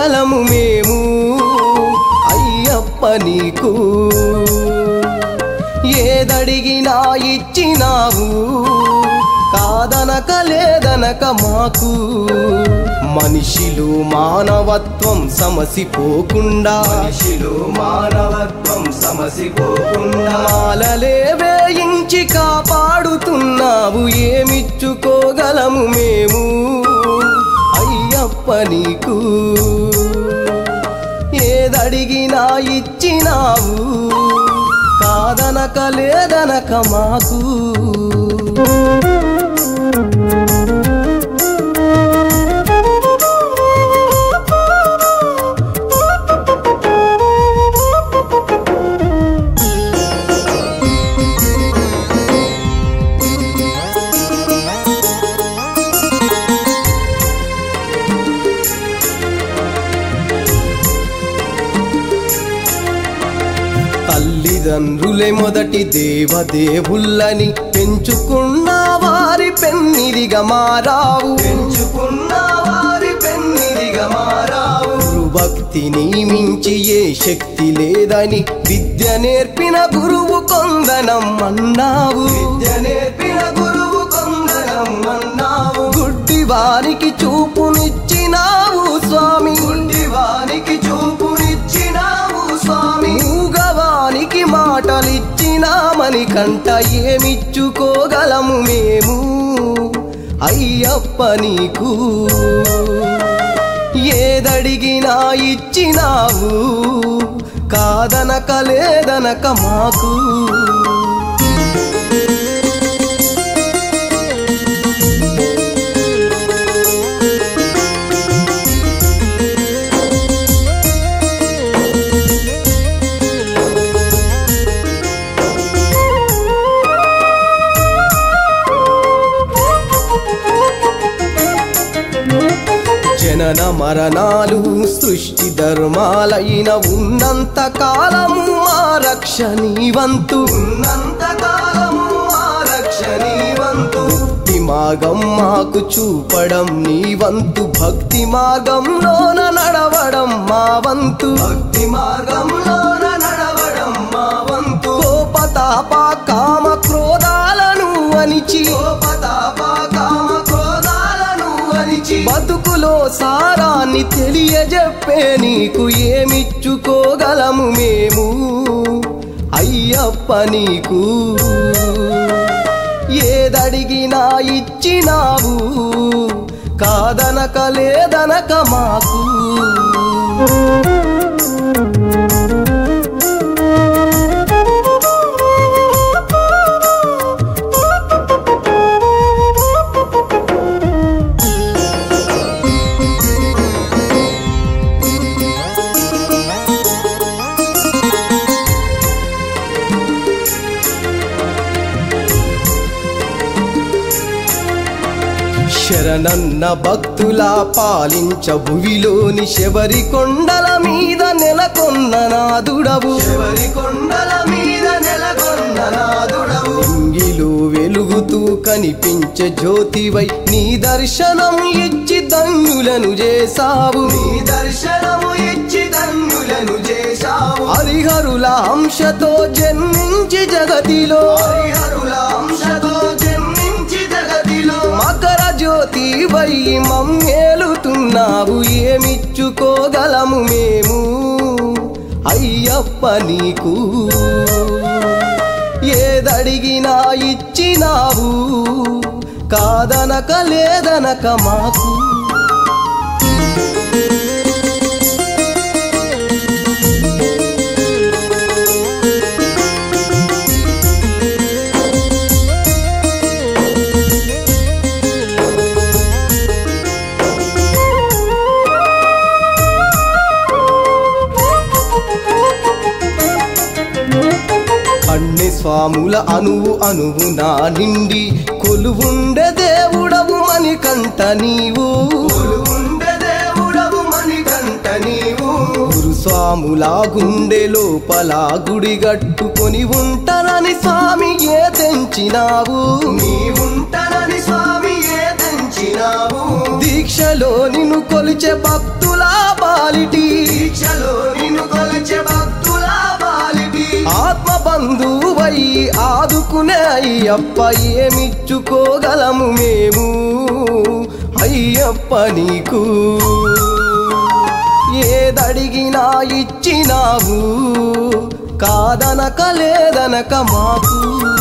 మెచ్చుకోగలము మేము అయ్యప్ప నీకు ఏదడిగినా ఇచ్చినావు కాదనక లేదనక మాకు మనిషిలో మానవత్వం సమసిపోకుండా మనిషిలో మానవత్వం సమసిపోకుండా మాలలే వేయించి కాపాడుతున్నావు ఏమిచ్చుకోగలము మేము అయ్యప్ప నీకు ఏదడిగినా ఇచ్చినావు కాదనక లేదనక మాకు తల్లిదండ్రులే మొదటి దేవదేవుళ్ళని పెంచుకున్న వారి పెన్నిదిగా మారావు పెంచుకున్న వారి పెన్నిదిగా మారావు భక్తిని మించి ఏ శక్తి లేదని విద్య నేర్పిన గురువు కొందనం అన్నావు విద్య నేర్పిన గురువు కొందరం అన్నావు గుడ్డి వారికి చూపునిచ్చినావు స్వామి వానికి చూపునిచ్చినావు స్వామి మూగవానికి మాటలిచ్చినామని కంట ఏమిచ్చుకోగలము మేము అయ్యప్ప నీకు ఏదడిగినా ఇచ్చినావు కాదనక లేదనక మాకు జనన మరణాలు సృష్టి ధర్మాలైన ఉన్నంత కాలము మా రక్ష నీవంతు ఉన్నంత కాలము మా రక్ష నీవంతు భక్తి మార్గం మాకు చూపడం నీవంతు భక్తి మార్గంలోన నడవడం మా వంతు భక్తి మార్గంలోన నడవడం మా వంతు కోపతాప కామ క్రోధాలను అనిచి కోపతాప కామ క్రోధాలను అరిచి బతుకులో సారాన్ని తెలియజెప్పే నీకు ఏమిచ్చుకోగలము మేము అయ్యప్ప నీకు ఏదడిగినా ఇచ్చినావు కాదనక లేదనక మాకు శరణన్న భక్తుల పాలించ భువిలోని శబరి కొండల మీద నెలకొన్న నాదుడవు ఎవరి కొండల మీద నెలకొన్న నాదుడవు ఇంగిలు వెలుగుతూ కనిపించే జ్యోతివై నీ దర్శనం ఇచ్చి ధన్యులను చేసావు నీ దర్శనము ఇచ్చి ధన్యులను చేశావు హరిహరుల అంశతో జన్మించి జగతిలో హరిహరుల అంశతో జన్మించి జగతిలో మకర జ్యోతి వై మమ్మేలుతున్నావు ఏమిచ్చుకోగలము మేము అయ్యప్ప నీకు ఏదడిగినా ఇచ్చినావు కాదనక లేదనక మాకు అన్ని స్వాముల అనువు అనువు నా నిండి కొలువుండే దేవుడవు మణికంఠ నీవు ఉండే దేవుడవు మణికంఠ నీవు గురు స్వాముల గుండె లోపల గుడి గట్టుకొని ఉంటానని స్వామి ఏ తెంచినావు నీవుంటనని స్వామి ఏ తెంచి ఇచ్చినావు దీక్షలో నిన్ను కొలిచే భక్తుల బాలిటి దీక్షలో నిన్ను కొలిచే భక్తుల బాలిటి ఆత్మ బంధువై ఆదుకునే అయ్యప్ప ఏమిచ్చుకోగలము మేము అయ్యప్ప నీకు ఏదడిగినా ఇచ్చినావు కాదనక లేదనక మాకు